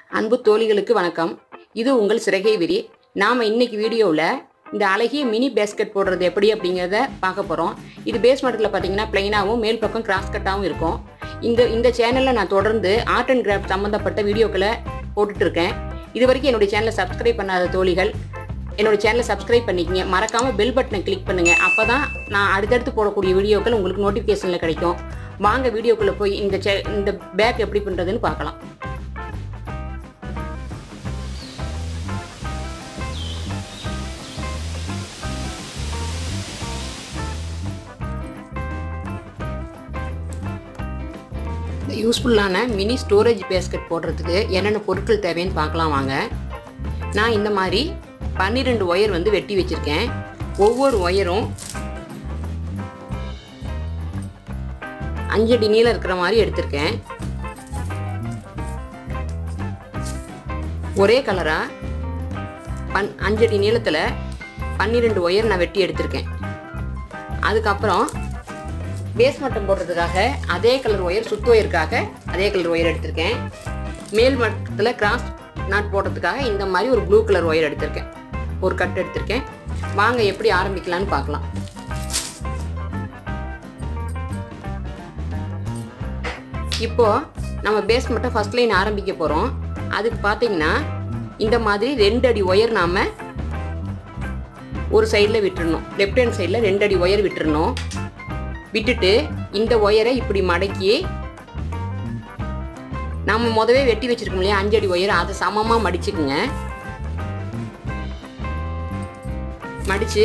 அன்பு தோழிகளுக்கு வணக்கம் இது உங்கள் சிறகை விரி நாம் இன்னைக்கு வீடியோவில் இந்த அழகிய மினி பேஸ்கெட் போடுறது எப்படி அப்படிங்கிறத பார்க்க போகிறோம் இது பேஸ்மெண்ட்டில் பார்த்தீங்கன்னா பிளைனாகவும் மேல் பக்கம் கிராஸ் கட்டாகவும் இருக்கும் இந்த இந்த சேனலில் நான் தொடர்ந்து ஆர்ட் அண்ட் கிராஃப்ட் சம்மந்தப்பட்ட வீடியோக்களை போட்டுட்டு இருக்கேன் இது வரைக்கும் என்னுடைய சேனலை சப்ஸ்கிரைப் பண்ணாத தோழிகள் என்னோட சேனலை சப்ஸ்கிரைப் பண்ணிக்கங்க மறக்காமல் பெல் பட்டனை கிளிக் பண்ணுங்கள் அப்போ தான் நான் அடுத்தடுத்து போடக்கூடிய வீடியோக்கள் உங்களுக்கு நோட்டிஃபிகேஷனில் கிடைக்கும் வாங்க வீடியோக்குள்ளே போய் இந்த சே இந்த பேக் எப்படி பண்ணுறதுன்னு பார்க்கலாம் இந்த யூஸ்ஃபுல்லான மினி ஸ்டோரேஜ் பேஸ்கெட் போடுறதுக்கு என்னென்ன பொருட்கள் தேவைன்னு பார்க்கலாம் வாங்க நான் இந்த மாதிரி பன்னிரெண்டு ஒயர் வந்து வெட்டி வச்சுருக்கேன் ஒவ்வொரு ஒயரும் அஞ்சடி நீளம் இருக்கிற மாதிரி எடுத்திருக்கேன் ஒரே கலராக பன் அஞ்சடி நீளத்தில் பன்னிரெண்டு ஒயர் நான் வெட்டி எடுத்திருக்கேன் அதுக்கப்புறம் பேஸ் மட்டம் போடுறதுக்காக அதே கலர் ஒயர் சுத்து ஒயருக்காக அதே கலர் ஒயர் எடுத்திருக்கேன் மேல் மட்டத்தில் கிராஸ் நாட் போடுறதுக்காக இந்த மாதிரி ஒரு ப்ளூ கலர் ஒயர் எடுத்திருக்கேன் ஒரு கட் எடுத்திருக்கேன் வாங்க எப்படி ஆரம்பிக்கலான்னு பார்க்கலாம் இப்போ நம்ம பேஸ் மட்டும் ஃபர்ஸ்ட் லைன் ஆரம்பிக்க போகிறோம் அதுக்கு பார்த்தீங்கன்னா இந்த மாதிரி ரெண்டு அடி ஒயர் நாம் ஒரு சைடில் விட்டுறணும் லெஃப்ட் ஹேண்ட் சைடில் ரெண்டு அடி ஒயர் விட்டுறணும் விட்டுட்டு இந்த ஒயரை இப்படி மடக்கி நம்ம முதவே வெட்டி வச்சிருக்கோம் இல்லையா அஞ்சடி ஒயர் அதை சமமாக மடிச்சுக்குங்க மடிச்சு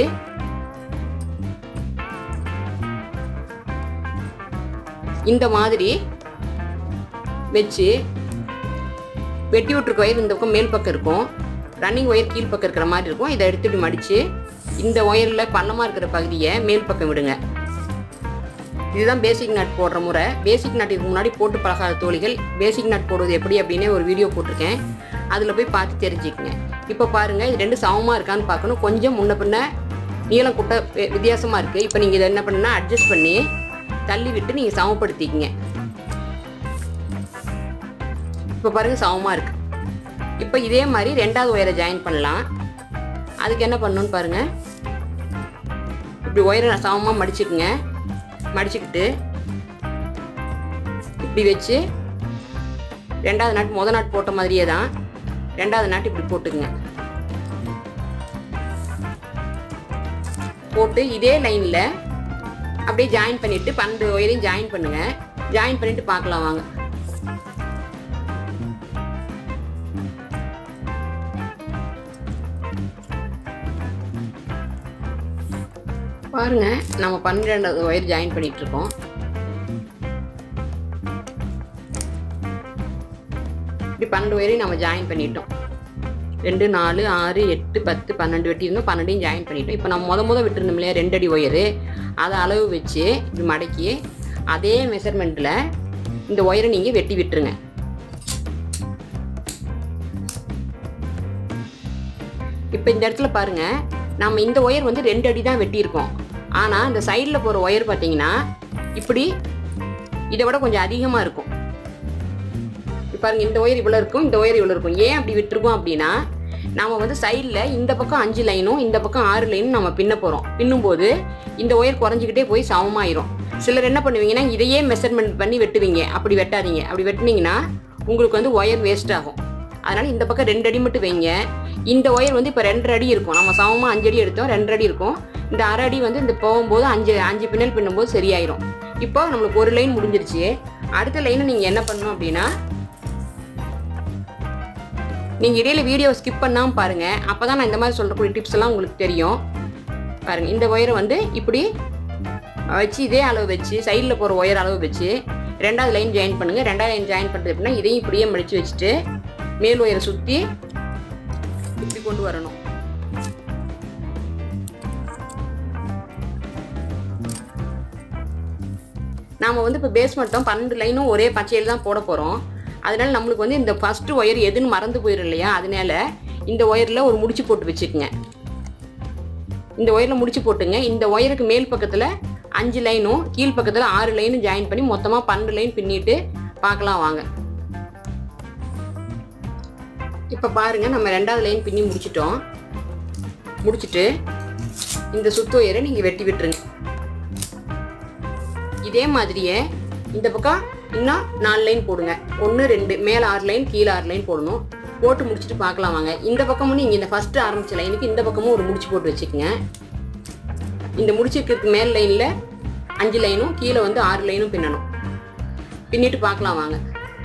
இந்த மாதிரி வச்சு வெட்டி விட்டுருக்க ஒயர் இந்த பக்கம் மேல் பக்கம் இருக்கும் ரன்னிங் ஒயர் கீழ் பக்கம் இருக்கிற மாதிரி இருக்கும் இதை எடுத்துட்டு மடித்து இந்த ஒயரில் பள்ளமாக இருக்கிற பகுதியை மேல் பக்கம் விடுங்க இதுதான் பேசிக் நட் போடுற முறை பேசிக் நட் இதுக்கு முன்னாடி போட்டு பழகாத தோழிகள் பேசிக் நட் போடுறது எப்படி அப்படின்னு ஒரு வீடியோ போட்டிருக்கேன் அதில் போய் பார்த்து தெரிஞ்சுக்கங்க இப்போ பாருங்கள் இது ரெண்டு சமமாக இருக்கான்னு பார்க்கணும் கொஞ்சம் முன்ன பின்ன நீளம் குட்டை வித்தியாசமாக இருக்குது இப்போ நீங்கள் இதை என்ன பண்ணுன்னா அட்ஜஸ்ட் பண்ணி தள்ளி விட்டு நீங்கள் சமப்படுத்திக்கங்க இப்போ பாருங்கள் சமமாக இருக்குது இப்போ இதே மாதிரி ரெண்டாவது ஒயரை ஜாயின் பண்ணலாம் அதுக்கு என்ன பண்ணணும்னு பாருங்கள் இப்படி ஒயரை சமமாக மடிச்சுக்குங்க மடிச்சுக்கிட்டு இப்படி வச்சு ரெண்டாவது நாட்டு முத நாட்டு போட்ட மாதிரியே தான் ரெண்டாவது நாட்டு இப்படி போட்டுக்குங்க போட்டு இதே லைனில் அப்படியே ஜாயின் பண்ணிவிட்டு பன்னெண்டு ஒயரையும் ஜாயின் பண்ணுங்க ஜாயின் பண்ணிவிட்டு பார்க்கலாம் வாங்க பாருங்க நம்ம பன்னிரெண்டாவது ஒயர் ஜாயின் பண்ணிட்டு இருக்கோம் இப்படி பன்னெண்டு ஒயரையும் நம்ம ஜாயின் பண்ணிட்டோம் ரெண்டு நாலு ஆறு எட்டு பத்து பன்னெண்டு வெட்டியிருந்தோம் பன்னெண்டையும் ஜாயின் பண்ணிட்டோம் இப்போ நம்ம முத முத விட்டுருந்தோம் இல்லையா ரெண்டு அடி ஒயரு அதை அளவு வச்சு இப்படி மடக்கி அதே மெஷர்மெண்ட்டில் இந்த ஒயரை நீங்கள் வெட்டி விட்டுருங்க இப்போ இந்த இடத்துல பாருங்கள் நம்ம இந்த ஒயர் வந்து ரெண்டு அடி தான் வெட்டியிருக்கோம் ஆனால் இந்த சைடில் போகிற ஒயர் பார்த்தீங்கன்னா இப்படி இதை விட கொஞ்சம் அதிகமாக இருக்கும் பாருங்க இந்த ஒயர் இவ்வளோ இருக்கும் இந்த ஒயர் இவ்வளோ இருக்கும் ஏன் அப்படி விட்டுருக்கோம் அப்படின்னா நம்ம வந்து சைடில் இந்த பக்கம் அஞ்சு லைனும் இந்த பக்கம் ஆறு லைனும் நம்ம பின்ன போகிறோம் பின்னும்போது இந்த ஒயர் குறைஞ்சிக்கிட்டே போய் சமமாயிரும் சிலர் என்ன பண்ணுவீங்கன்னா இதையே மெஷர்மெண்ட் பண்ணி வெட்டுவீங்க அப்படி வெட்டாதீங்க அப்படி வெட்டினீங்கன்னா உங்களுக்கு வந்து ஒயர் வேஸ்ட் ஆகும் அதனால் இந்த பக்கம் ரெண்டு அடி மட்டும் வைங்க இந்த ஒயர் வந்து இப்போ ரெண்டரை அடி இருக்கும் நம்ம சமமாக அஞ்சு அடி எடுத்தோம் ரெண்டரை அடி இருக்கும் இந்த அரை அடி வந்து இந்த போகும்போது அஞ்சு அஞ்சு பின்னல் பின்னும்போது சரியாயிரும் இப்போ நம்மளுக்கு ஒரு லைன் முடிஞ்சிருச்சு அடுத்த லைனை நீங்கள் என்ன பண்ணணும் அப்படின்னா நீங்கள் இடையில வீடியோ ஸ்கிப் பண்ணாமல் பாருங்கள் அப்போ தான் நான் இந்த மாதிரி சொல்கிறக்கூடிய டிப்ஸ் எல்லாம் உங்களுக்கு தெரியும் பாருங்கள் இந்த ஒயரை வந்து இப்படி வச்சு இதே அளவு வச்சு சைடில் போகிற ஒயர் அளவு வச்சு ரெண்டாவது லைன் ஜாயின் பண்ணுங்கள் ரெண்டாவது லைன் ஜாயின் பண்ணுறது அப்படின்னா இதையும் இப்படியே மடித்து வச்சுட்டு மேல் ஒயரை சுற்றி இப்படி கொண்டு வரணும் நாம் வந்து இப்போ பேஸ் மட்டும் பன்னெண்டு லைனும் ஒரே பச்சையில் தான் போட போகிறோம் அதனால நம்மளுக்கு வந்து இந்த ஃபஸ்ட்டு ஒயர் எதுன்னு மறந்து போயிடும் இல்லையா அதனால இந்த ஒயரில் ஒரு முடிச்சு போட்டு வச்சுக்கோங்க இந்த ஒயரில் முடிச்சு போட்டுங்க இந்த ஒயருக்கு மேல் பக்கத்தில் அஞ்சு லைனும் கீழ் பக்கத்தில் ஆறு லைனும் ஜாயின் பண்ணி மொத்தமாக பன்னெண்டு லைன் பின்னிட்டு பார்க்கலாம் வாங்க இப்போ பாருங்க நம்ம ரெண்டாவது லைன் பின்னி முடிச்சிட்டோம் முடிச்சிட்டு இந்த சுத்து ஒயரை நீங்கள் வெட்டி விட்டுருங்க இதே மாதிரியே இந்த பக்கம் இன்னும் நாலு லைன் போடுங்க ஒன்று ரெண்டு மேலே ஆறு லைன் கீழே ஆறு லைன் போடணும் போட்டு முடிச்சுட்டு பார்க்கலாம் வாங்க இந்த பக்கமும் நீங்கள் இந்த ஃபஸ்ட்டு ஆரம்பிச்ச லைனுக்கு இந்த பக்கமும் ஒரு முடிச்சு போட்டு வச்சுக்கோங்க இந்த முடிச்சிருக்கிறதுக்கு மேல் லைனில் அஞ்சு லைனும் கீழே வந்து ஆறு லைனும் பின்னணும் பின்னிட்டு பார்க்கலாம் வாங்க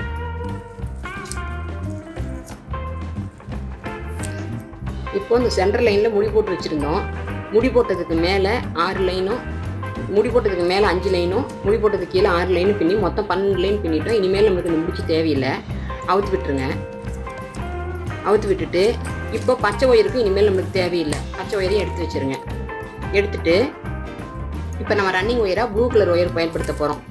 இப்போ இந்த சென்டர் லைனில் முடி போட்டு வச்சுருந்தோம் முடி போட்டதுக்கு மேலே ஆறு லைனும் முடி போட்டதுக்கு மேலே அஞ்சு லைனும் முடி போட்டதுக்கு கீழே ஆறு லைனும் பின்னி மொத்தம் பன்னெண்டு லைன் பின்னிட்டோம் இனிமேல் நம்மளுக்கு இந்த முடிச்சு தேவையில்லை அவுத்து விட்டுருங்க அவுத்து விட்டுட்டு இப்போ பச்சை ஒயருக்கு இனிமேல் நம்மளுக்கு தேவையில்லை பச்சை ஒயரையும் எடுத்து வச்சுருங்க எடுத்துட்டு இப்போ நம்ம ரன்னிங் ஒயராக ப்ளூ கலர் ஒயர் பயன்படுத்த போகிறோம்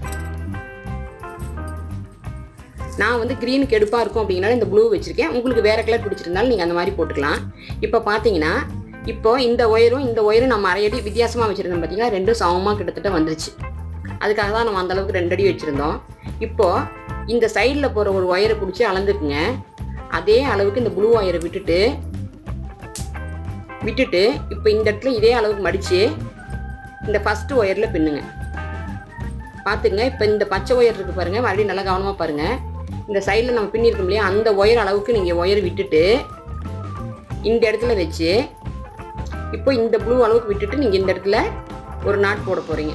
நான் வந்து க்ரீனுக்கு எடுப்பாக இருக்கும் அப்படிங்கனால இந்த ப்ளூ வச்சுருக்கேன் உங்களுக்கு வேறு கலர் பிடிச்சிருந்தாலும் நீங்கள் அந்த மாதிரி போட்டுக்கலாம் இப்போ பார்த்தீங்கன்னா இப்போ இந்த ஒயரும் இந்த ஒயரும் நம்ம அரையடி வித்தியாசமாக வச்சுருந்தோம் பார்த்தீங்கன்னா ரெண்டும் சமமாக கிட்டத்தட்ட வந்துருச்சு அதுக்காக தான் நம்ம அந்த அளவுக்கு ரெண்டு அடி வச்சுருந்தோம் இப்போது இந்த சைடில் போகிற ஒரு ஒயரை பிடிச்சி அளந்துக்குங்க அதே அளவுக்கு இந்த ப்ளூ ஒயரை விட்டுட்டு விட்டுட்டு இப்போ இந்த இடத்துல இதே அளவுக்கு மடித்து இந்த ஃபஸ்ட்டு ஒயரில் பின்னுங்க பார்த்துங்க இப்போ இந்த பச்சை ஒயர் இருக்குது பாருங்கள் மறுபடியும் நல்லா கவனமாக பாருங்கள் இந்த சைடில் நம்ம பின்னிருக்கோம் இல்லையா அந்த ஒயர் அளவுக்கு நீங்கள் ஒயர் விட்டுட்டு இந்த இடத்துல வச்சு இப்போ இந்த ப்ளூ அளவுக்கு விட்டுட்டு நீங்கள் இந்த இடத்துல ஒரு நாட் போட போகிறீங்க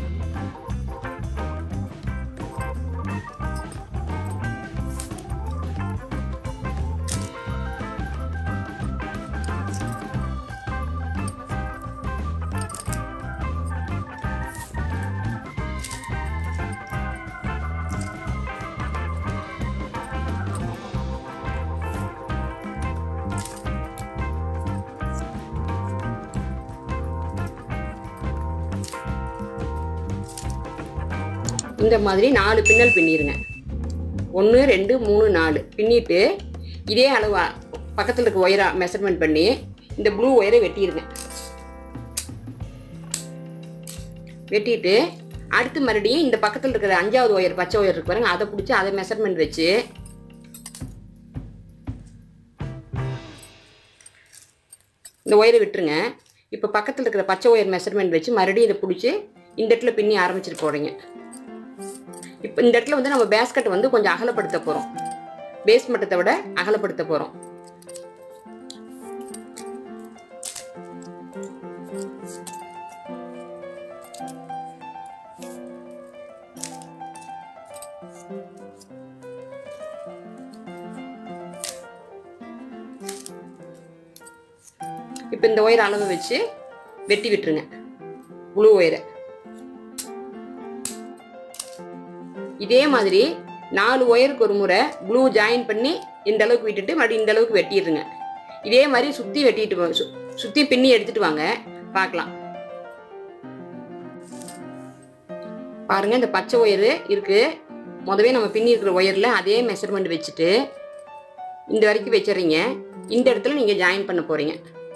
இந்த மாதிரி நாலு பின்னல் பின்னிருங்க ஒன்று ரெண்டு மூணு நாலு பின்னிட்டு இதே அளவா பக்கத்தில் இருக்க ஒயரை மெஷர்மெண்ட் பண்ணி இந்த ப்ளூ ஒயரை வெட்டிடுங்க வெட்டிட்டு அடுத்து மறுபடியும் இந்த பக்கத்தில் இருக்கிற அஞ்சாவது ஒயர் பச்சை ஒயர் இருக்கு பாருங்க அதை பிடிச்சி அதை மெஷர்மெண்ட் வச்சு இந்த ஒயரை விட்டுருங்க இப்போ பக்கத்தில் இருக்கிற பச்சை ஒயர் மெஷர்மெண்ட் வச்சு மறுபடியும் இதை பிடிச்சி இந்த இடத்துல பின்னி ஆரம்பிச்சிட்டு போகிறீங்க இப்போ இந்த இடத்துல வந்து நம்ம பேஸ்கெட் வந்து கொஞ்சம் அகலப்படுத்த போகிறோம் பேஸ் மட்டத்தை விட அகலப்படுத்த போகிறோம் இப்போ இந்த ஒயர் அளவு வச்சு வெட்டி விட்டுருங்க ப்ளூ ஒயரை இதே மாதிரி நாலு ஒயருக்கு ஒரு முறை ப்ளூ ஜாயின் பண்ணி இந்த அளவுக்கு விட்டுட்டு மறுபடியும் இந்த அளவுக்கு வெட்டிடுங்க இதே மாதிரி சுற்றி வெட்டிட்டு வா- சு- சுற்றி பின்னி எடுத்துட்டு வாங்க பார்க்கலாம் பாருங்க இந்த பச்சை ஒயரு இருக்கு முதவே நம்ம பின்னி இருக்கிற ஒயரில் அதே மெஷர்மெண்ட் வச்சுட்டு இந்த வரைக்கும் வச்சிடுறீங்க இந்த இடத்துல நீங்கள் ஜாயின் பண்ண போறீங்க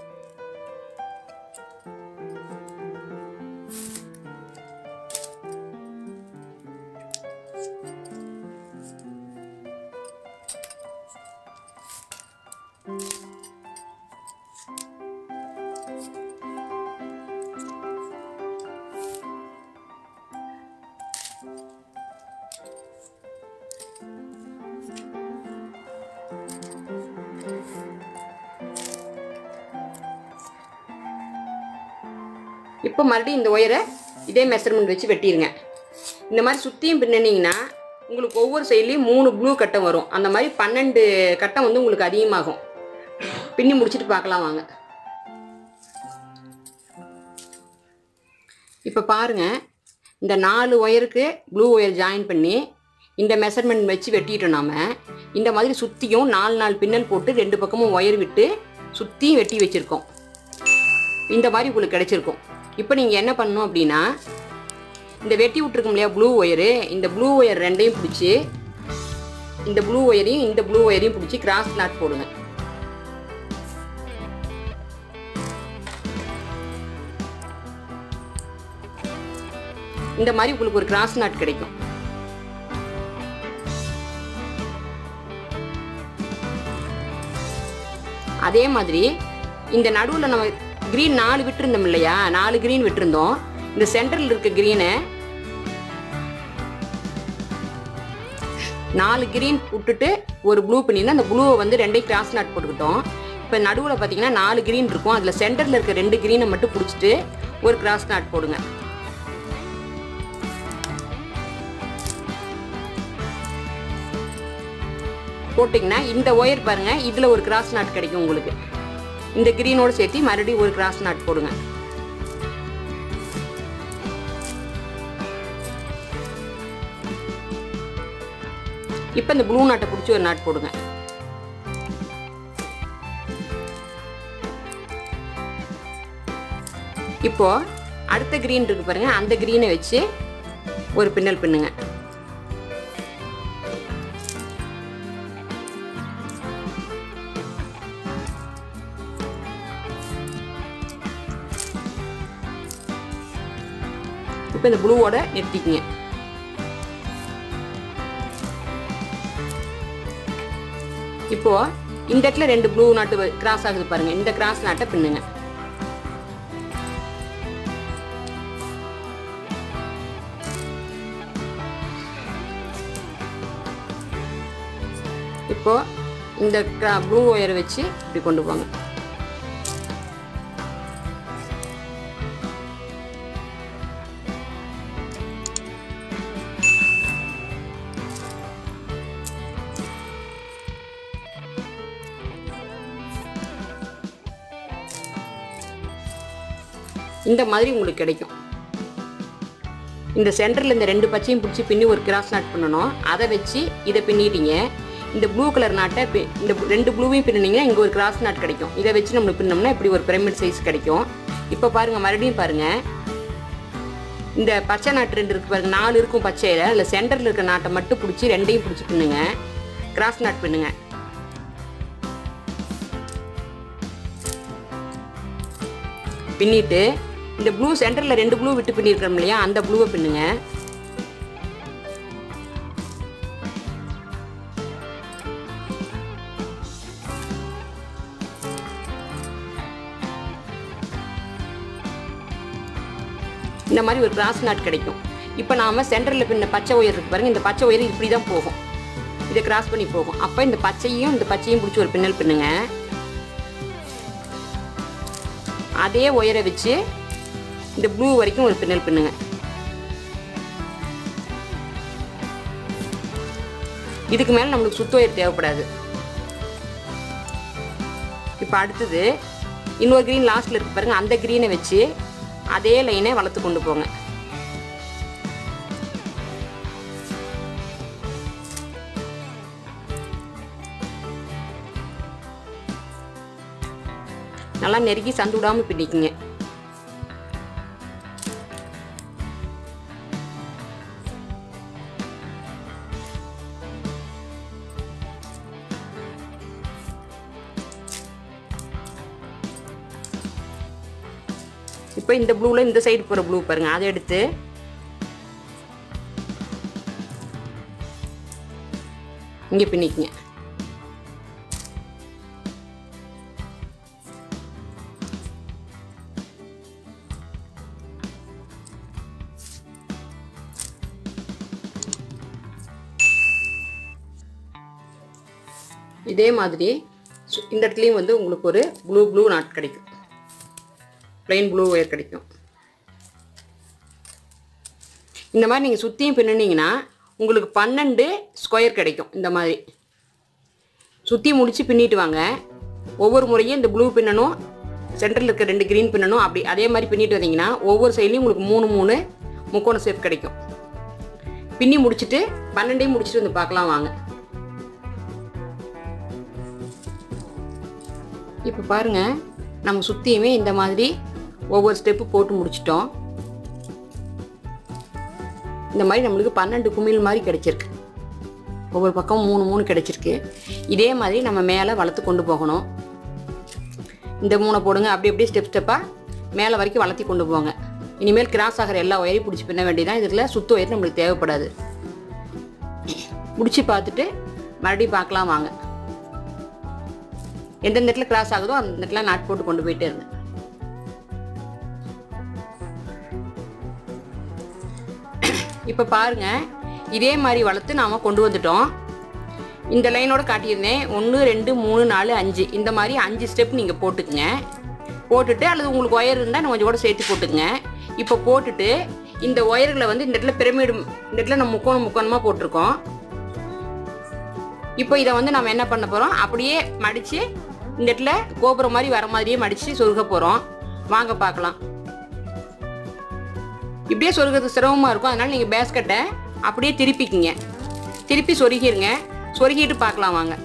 இப்போ மறுபடியும் இந்த ஒயரை இதே மெஷர்மெண்ட் வச்சு வெட்டிடுங்க இந்த மாதிரி சுற்றியும் பின்னனீங்கன்னா உங்களுக்கு ஒவ்வொரு சைட்லேயும் மூணு ப்ளூ கட்டம் வரும் அந்த மாதிரி பன்னெண்டு கட்டம் வந்து உங்களுக்கு அதிகமாகும் பின்னி முடிச்சுட்டு பார்க்கலாம் வாங்க இப்போ பாருங்க இந்த நாலு ஒயருக்கு ப்ளூ ஒயர் ஜாயின் பண்ணி இந்த மெஷர்மெண்ட் வச்சு வெட்டிட்டோம் நாம இந்த மாதிரி சுற்றியும் நாலு நாலு பின்னல் போட்டு ரெண்டு பக்கமும் ஒயர் விட்டு சுற்றியும் வெட்டி வச்சுருக்கோம் இந்த மாதிரி உங்களுக்கு கிடைச்சிருக்கும் இப்போ நீங்கள் என்ன பண்ணணும் அப்படின்னா இந்த வெட்டி விட்ருக்கோம் இல்லையா ப்ளூ ஒயரு இந்த ப்ளூ ஒயர் ரெண்டையும் பிடிச்சி இந்த ப்ளூ ஒயரையும் இந்த ப்ளூ ஒயரையும் பிடிச்சி கிராஸ் நாட் போடுங்க இந்த மாதிரி உங்களுக்கு ஒரு கிராஸ் நாட் கிடைக்கும் அதே மாதிரி இந்த நடுவில் நம்ம க்ரீன் நாலு விட்டுருந்தோம் இல்லையா நாலு க்ரீன் விட்டுருந்தோம் இந்த சென்டரில் இருக்க க்ரீனை நாலு க்ரீன் விட்டுட்டு ஒரு ப்ளூ பண்ணியிருந்தா அந்த ப்ளூவை வந்து ரெண்டையும் கிராஸ் நாட் போட்டுக்கிட்டோம் இப்போ நடுவில் பார்த்தீங்கன்னா நாலு க்ரீன் இருக்கும் அதில் சென்டரில் இருக்க ரெண்டு க்ரீனை மட்டும் பிடிச்சிட்டு ஒரு கிராஸ் நாட் போடுங்க போட்டிங்கன்னா இந்த ஒயர் பாருங்க இதில் ஒரு கிராஸ் நாட் கிடைக்கும் உங்களுக்கு இந்த க்ரீனோட சேர்த்து மறுபடியும் ஒரு கிராஸ் நாட் போடுங்க இப்போ இந்த ப்ளூ நாட்டை பிடிச்சி ஒரு நாட் போடுங்க இப்போ அடுத்த க்ரீன் இருக்கு பாருங்க அந்த க்ரீனை வச்சு ஒரு பின்னல் பின்னுங்க இப்போ இந்த ப்ளூவோட நிறுத்திக்கிங்க இப்போ இந்த இடத்துல ரெண்டு ப்ளூ நாட்டு கிராஸ் ஆகுது பாருங்க இந்த கிராஸ் நாட்டை பின்னுங்க இப்போ இந்த ப்ளூ ஒயரை வச்சு இப்படி கொண்டு போங்க இந்த மாதிரி உங்களுக்கு கிடைக்கும் இந்த சென்டரில் இந்த ரெண்டு பச்சையும் பிடிச்சி பின்னி ஒரு கிராஸ் நாட் பண்ணணும் அதை வச்சு இதை பின்னிட்டீங்க இந்த ப்ளூ கலர் நாட்டை பி- இந்த ரெண்டு ப்ளூவையும் பின்னினீங்கன்னா இங்கே ஒரு கிராஸ் நாட் கிடைக்கும் இதை வச்சு நம்ம பின்னோம்னா இப்படி ஒரு பிரமிட் சைஸ் கிடைக்கும் இப்போ பாருங்க மறுபடியும் பாருங்க இந்த பச்சை நாட்டு ரெண்டு இருக்கு பாருங்க நாலு இருக்கும் பச்சையில் அதில் சென்டரில் இருக்க நாட்டை மட்டும் பிடிச்சி ரெண்டையும் பிடிச்சி பின்னுங்க கிராஸ் நாட் பின்னுங்க பின்னிட்டு இந்த ப்ளூ சென்டரில் ரெண்டு ப்ளூ விட்டு பின்னிருக்கிறோம் இல்லையா அந்த ப்ளூவை பின்னுங்க இந்த மாதிரி ஒரு கிராஸ் நாட் கிடைக்கும் இப்போ நாம சென்டரில் பின்ன பச்சை ஒயர் இருக்கு பாருங்க இந்த பச்சை ஒயர் இப்படி தான் போகும் இதை கிராஸ் பண்ணி போகும் அப்போ இந்த பச்சையும் இந்த பச்சையும் பிடிச்சி ஒரு பின்னல் பின்னுங்க அதே ஒயரை வச்சு இந்த ப்ளூ வரைக்கும் ஒரு பின்னல் பின்னுங்க இதுக்கு மேலே நம்மளுக்கு சுத்த ஒயர் தேவைப்படாது இப்போ அடுத்தது இன்னொரு க்ரீன் லாஸ்ட்டில் இருக்கு பாருங்க அந்த க்ரீனை வச்சு அதே லைனை வளர்த்து கொண்டு போங்க நல்லா நெருக்கி சந்து விடாம பிடிக்குங்க இப்போ இந்த ப்ளூவில் இந்த சைடு போகிற ப்ளூ பாருங்க அதை எடுத்து இங்கே பின்னிக்குங்க இதே மாதிரி சு- இந்த இடத்துலையும் வந்து உங்களுக்கு ஒரு ப்ளூ ப்ளூ நாட் கிடைக்கும் plain ப்ளூ ஒயர் கிடைக்கும் இந்த மாதிரி நீங்கள் சுற்றியும் பின்னுனீங்கன்னா உங்களுக்கு பன்னெண்டு ஸ்கொயர் கிடைக்கும் இந்த மாதிரி சுற்றி முடித்து பின்னிட்டு வாங்க ஒவ்வொரு முறையும் இந்த ப்ளூ பின்னணும் சென்டரில் இருக்க ரெண்டு க்ரீன் பின்னணும் அப்படி அதே மாதிரி பின்னிட்டு வந்தீங்கன்னா ஒவ்வொரு சைட்லையும் உங்களுக்கு மூணு மூணு முக்கோண ஷேப் கிடைக்கும் பின்னி முடிச்சுட்டு பன்னெண்டையும் முடிச்சுட்டு வந்து பார்க்கலாம் வாங்க இப்போ பாருங்க நம்ம சுற்றியுமே இந்த மாதிரி ஒவ்வொரு ஸ்டெப்பு போட்டு முடிச்சிட்டோம் இந்த மாதிரி நம்மளுக்கு பன்னெண்டு குமிழ் மாதிரி கிடைச்சிருக்கு ஒவ்வொரு பக்கம் மூணு மூணு கிடைச்சிருக்கு இதே மாதிரி நம்ம மேலே வளர்த்து கொண்டு போகணும் இந்த மூணை போடுங்க அப்படி அப்படியே ஸ்டெப் ஸ்டெப்பாக மேலே வரைக்கும் வளர்த்தி கொண்டு போங்க இனிமேல் கிராஸ் ஆகிற எல்லா ஒயரையும் பிடிச்சி பின்ன வேண்டியதான் இதில் சுத்த ஒயர் நம்மளுக்கு தேவைப்படாது முடிச்சு பார்த்துட்டு மறுபடியும் பார்க்கலாம் வாங்க எந்தெந்த இடத்துல கிராஸ் ஆகுதோ அந்த இடத்துல நாட் போட்டு கொண்டு போயிட்டே இருங்க இப்போ பாருங்க இதே மாதிரி வளர்த்து நாம் கொண்டு வந்துட்டோம் இந்த லைனோட காட்டியிருந்தேன் ஒன்று ரெண்டு மூணு நாலு அஞ்சு இந்த மாதிரி அஞ்சு ஸ்டெப் நீங்கள் போட்டுக்குங்க போட்டுட்டு அல்லது உங்களுக்கு ஒயர் இருந்தால் கொஞ்சம் கூட சேர்த்து போட்டுக்குங்க இப்போ போட்டுட்டு இந்த ஒயர்களை வந்து இந்த இடத்துல பிரமிடு இந்த இடத்துல நம்ம முக்கோணம் முக்கோணமாக போட்டிருக்கோம் இப்போ இதை வந்து நம்ம என்ன பண்ண போகிறோம் அப்படியே மடித்து இந்த இடத்துல கோபுரம் மாதிரி வர மாதிரியே மடித்து சொருக போகிறோம் வாங்க பார்க்கலாம் இப்படியே சொருகிறது சிரமமாக இருக்கும் அதனால் நீங்கள் பேஸ்கட்டை அப்படியே திருப்பிக்கிங்க திருப்பி சொருகிருங்க சொருகிட்டு பார்க்கலாம் வாங்க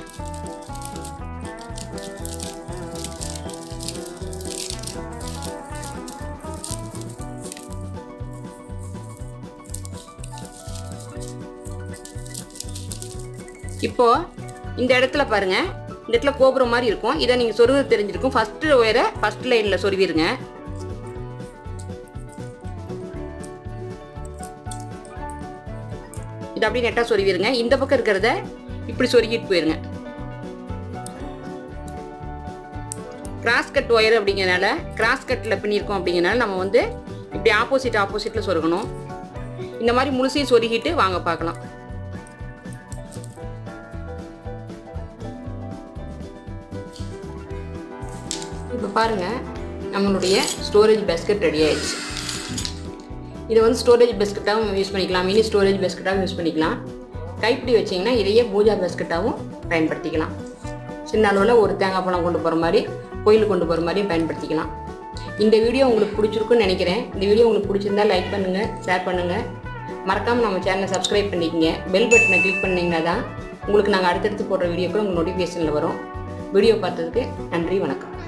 இப்போ இந்த இடத்துல பாருங்க இந்த இடத்துல கோபுரம் மாதிரி இருக்கும் இதை நீங்கள் சொருக தெரிஞ்சிருக்கும் ஃபர்ஸ்ட் ஒயரை ஃபர்ஸ்ட் லைனில் சொருவிருங்க இது அப்படியே நெட்டாக சொருவிருங்க இந்த பக்கம் இருக்கிறத இப்படி சொருகிட்டு போயிருங்க கிராஸ் கட் ஒயர் அப்படிங்கிறனால கிராஸ் கட்டில் பின்னிருக்கோம் அப்படிங்கிறனால நம்ம வந்து இப்படி ஆப்போசிட் ஆப்போசிட்டில் சொருகணும் இந்த மாதிரி முழுசையும் சொருகிட்டு வாங்க பார்க்கலாம் இப்போ பாருங்கள் நம்மளுடைய ஸ்டோரேஜ் பேஸ்கெட் ரெடி ஆயிடுச்சு இதை வந்து ஸ்டோரேஜ் பேஸ்கெட்டாகவும் யூஸ் பண்ணிக்கலாம் மினி ஸ்டோரேஜ் பேஸ்கெட்டாகவும் யூஸ் பண்ணிக்கலாம் கைப்பிடி வச்சிங்கன்னா இதையே பூஜா பேஸ்கெட்டாகவும் பயன்படுத்திக்கலாம் சின்ன அளவில் ஒரு தேங்காய் பழம் கொண்டு போகிற மாதிரி கோயிலுக்கு கொண்டு போகிற மாதிரியும் பயன்படுத்திக்கலாம் இந்த வீடியோ உங்களுக்கு பிடிச்சிருக்குன்னு நினைக்கிறேன் இந்த வீடியோ உங்களுக்கு பிடிச்சிருந்தா லைக் பண்ணுங்கள் ஷேர் பண்ணுங்கள் மறக்காமல் நம்ம சேனலை சப்ஸ்கிரைப் பண்ணிக்கங்க பெல் பட்டனை கிளிக் பண்ணிங்கன்னா தான் உங்களுக்கு நாங்கள் அடுத்தடுத்து போடுற வீடியோக்கள் உங்கள் நோட்டிஃபிகேஷனில் வரும் வீடியோ பார்த்ததுக்கு நன்றி வணக்கம்